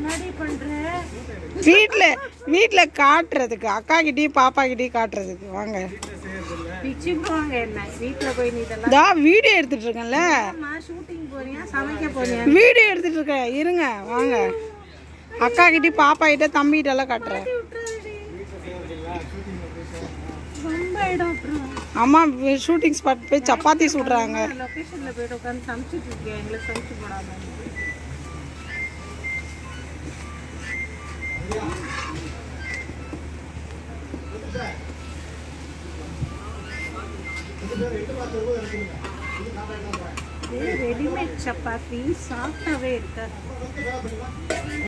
என்னடி பண்ற வீட்டில் வீட்டில் காட்டுறதுக்கு அக்கா கிட்டேயும் பாப்பா கிட்டேயும் காட்டுறதுக்கு வாங்க பிச்சு போவாங்க என்ன வீட்டுல போய் நீ இதெல்லாம் இதா வீடியோ எடுத்துட்டு இருக்கேன்ல ஷூட்டிங் போறியா சமைக்க போறியா வீடியோ எடுத்துட்டு இருக்கேன் இருங்க வாங்க அக்கா கிட்டேயும் பாப்பா கிட்ட தம்பி கிட்ட எல்லாம் காட்டுறேன் ரொம்ப இடம் அப்புறம் அம்மா ஷூட்டிங் ஸ்பாட் போய் சப்பாத்தி சுடுறாங்க லொகேஷன்ல போயிட்டு உட்காந்து சமைச்சிட்டு இருக்கியா எங்களுக்கு சமைச்சு போடாம ரெடிமேட் சப்பாத்தி சாஃப்டாவே இருக்காது